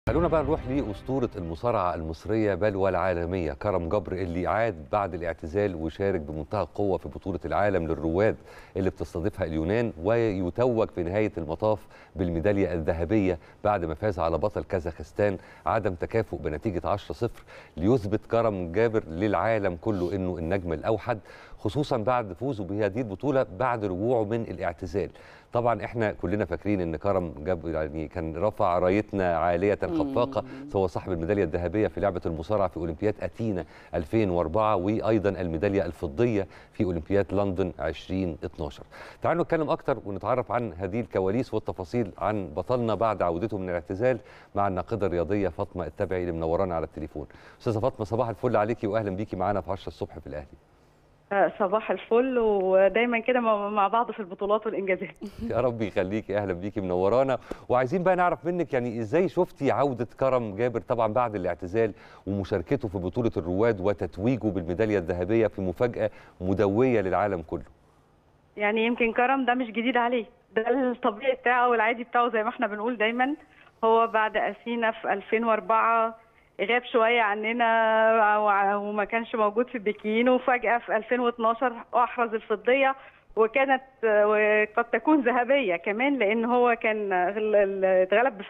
خلونا بقى نروح لأسطورة المصارعة المصرية بل والعالمية كرم جبر اللي عاد بعد الاعتزال وشارك بمنتهى القوة في بطولة العالم للرواد اللي بتستضيفها اليونان ويتوج في نهاية المطاف بالميدالية الذهبية بعد ما فاز على بطل كازاخستان عدم تكافؤ بنتيجة 10-0 ليثبت كرم جابر للعالم كله انه النجم الأوحد خصوصا بعد فوزه بهذه البطولة بعد رجوعه من الاعتزال طبعا احنا كلنا فاكرين ان كرم جاب يعني كان رفع رايتنا عاليه خفاقه هو صاحب الميداليه الذهبيه في لعبه المصارعه في اولمبياد اثينا 2004 وايضا الميداليه الفضيه في اولمبياد لندن 2012 تعالوا نتكلم اكتر ونتعرف عن هذه الكواليس والتفاصيل عن بطلنا بعد عودته من الاعتزال مع الناقده الرياضيه فاطمه التبعي اللي منورانا على التليفون استاذه فاطمه صباح الفل عليكي واهلا بيكي معانا في 10 الصبح في الاهلي صباح الفل ودايما كده مع بعض في البطولات والانجازات يا رب يخليكي اهلا بيكي منورانا وعايزين بقى نعرف منك يعني ازاي شفتي عوده كرم جابر طبعا بعد الاعتزال ومشاركته في بطوله الرواد وتتويجه بالميداليه الذهبيه في مفاجاه مدويه للعالم كله يعني يمكن كرم ده مش جديد عليه ده الطبيعي بتاعه والعادي بتاعه زي ما احنا بنقول دايما هو بعد اثينا في 2004 غاب شويه عننا وما كانش موجود في بكين وفجاه في 2012 احرز الفضيه وكانت وقد تكون ذهبيه كمان لان هو كان اتغلب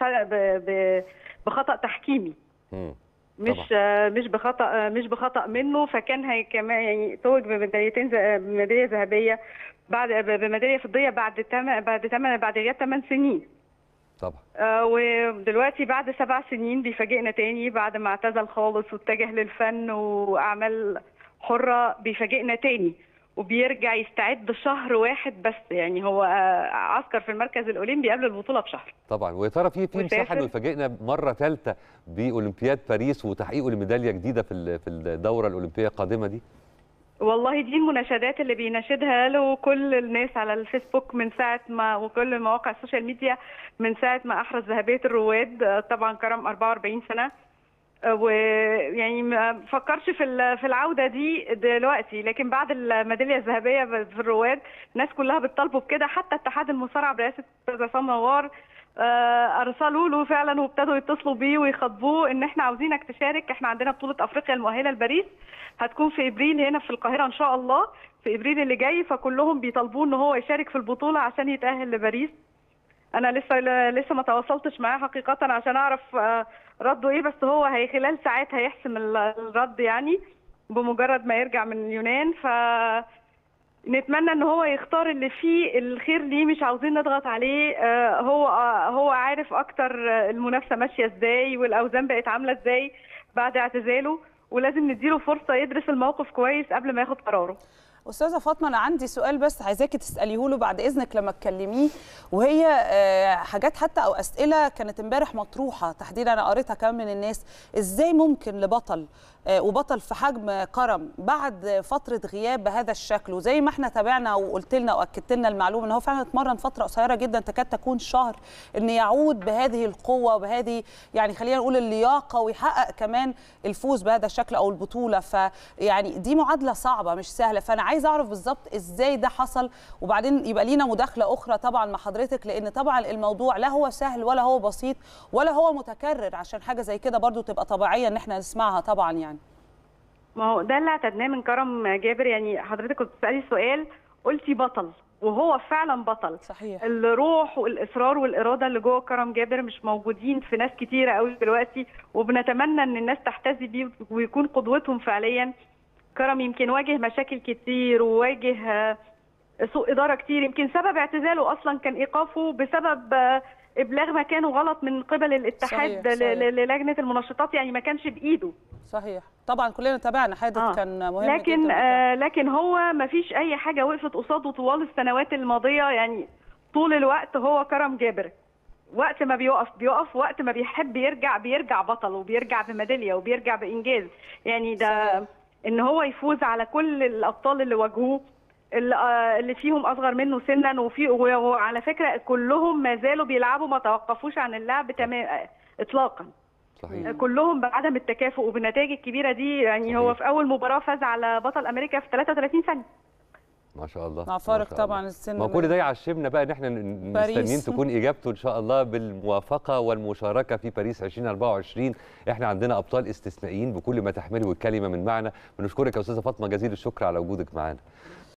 بخطا تحكيمي مش طبعا. مش بخطا مش بخطا منه فكان هي كمان يعني توج بميداليتين بميداليه ذهبيه بعد بميداليه فضيه بعد تم بعد تم بعد غياب 8 سنين طبعا آه ودلوقتي بعد سبع سنين بيفاجئنا تاني بعد ما اعتزل خالص واتجه للفن واعمال حره بيفاجئنا تاني وبيرجع يستعد شهر واحد بس يعني هو عسكر في المركز الاولمبي قبل البطوله بشهر طبعا ويا ترى في في مساحه انه يفاجئنا مره ثالثه باولمبياد باريس وتحقيقه لميداليه جديده في في الدوره الاولمبيه القادمه دي والله دي المناشدات اللي بيناشدها له كل الناس على الفيسبوك من ساعه ما وكل مواقع السوشيال ميديا من ساعه ما احرز ذهبيه الرواد طبعا كرم 44 سنه ويعني ما فكرش في في العوده دي دلوقتي لكن بعد الميداليه الذهبيه في الرواد الناس كلها بتطالبه بكده حتى اتحاد المصارعه برئاسه استاذ عصام نوار ارسلوا له فعلا وابتدوا يتصلوا بيه ويخاطبوه ان احنا عاوزينك تشارك احنا عندنا بطوله افريقيا المؤهله لباريس هتكون في ابريل هنا في القاهره ان شاء الله في ابريل اللي جاي فكلهم بيطالبوه ان هو يشارك في البطوله عشان يتاهل لباريس انا لسه لسه ما تواصلتش معاه حقيقه عشان اعرف رده ايه بس هو هي خلال ساعات هيحسم الرد يعني بمجرد ما يرجع من اليونان ف نتمنى ان هو يختار اللي فيه الخير ليه مش عاوزين نضغط عليه هو هو عارف اكتر المنافسه ماشيه ازاي والاوزان بقت عامله ازاي بعد اعتزاله ولازم نديله فرصه يدرس الموقف كويس قبل ما ياخد قراره استاذه فاطمه انا عندي سؤال بس عايزاكي تساليه له بعد اذنك لما تكلميه وهي حاجات حتى او اسئله كانت امبارح مطروحه تحديدا انا قريتها كمان من الناس ازاي ممكن لبطل وبطل في حجم كرم بعد فتره غياب بهذا الشكل وزي ما احنا تابعنا وقلت لنا واكدت لنا المعلومه ان هو فعلا اتمرن فتره قصيره جدا تكاد تكون شهر ان يعود بهذه القوه وبهذه يعني خلينا نقول اللياقه ويحقق كمان الفوز بهذا الشكل او البطوله فيعني دي معادله صعبه مش سهله فانا عايزه اعرف بالظبط ازاي ده حصل وبعدين يبقى لينا مداخله اخرى طبعا مع حضرتك لان طبعا الموضوع لا هو سهل ولا هو بسيط ولا هو متكرر عشان حاجه زي كده برضو تبقى طبيعيه ان احنا نسمعها طبعا يعني ما هو ده اللي اعتدناه من كرم جابر يعني حضرتك كنت بتسالي سؤال قلتي بطل وهو فعلا بطل صحيح الروح والاصرار والاراده اللي جوه كرم جابر مش موجودين في ناس كتيره قوي دلوقتي وبنتمنى ان الناس تحتذي بيه ويكون قدوتهم فعليا كرم يمكن واجه مشاكل كتير وواجه سوء اداره كتير يمكن سبب اعتزاله اصلا كان ايقافه بسبب ابلاغ مكانه غلط من قبل الاتحاد صحيح. صحيح. للجنه المنشطات يعني ما كانش بايده صحيح طبعا كلنا تابعنا حادث آه. كان مهم لكن جدا آه لكن هو ما فيش اي حاجه وقفت قصاده طوال السنوات الماضيه يعني طول الوقت هو كرم جابر وقت ما بيقف بيقف وقت ما بيحب يرجع بيرجع بطل وبيرجع بميداليه وبيرجع بانجاز يعني ده صحيح. ان هو يفوز على كل الابطال اللي واجهوه اللي فيهم اصغر منه سنا وفي وعلى فكره كلهم ما زالوا بيلعبوا ما توقفوش عن اللعب تمام اطلاقا صحيح. كلهم بعدم التكافؤ وبالنتائج الكبيره دي يعني صحيح. هو في اول مباراه فاز على بطل امريكا في 33 ثانيه ما شاء الله مع ما فارق شاء الله. طبعا السن ما كل ده يعشمنا بقى ان احنا ن- باريس. مستنيين تكون اجابته ان شاء الله بالموافقه والمشاركه في باريس 2024 احنا عندنا ابطال استثنائيين بكل ما تحمله الكلمه من معنى بنشكرك يا استاذه فاطمه جزيل الشكر على وجودك معانا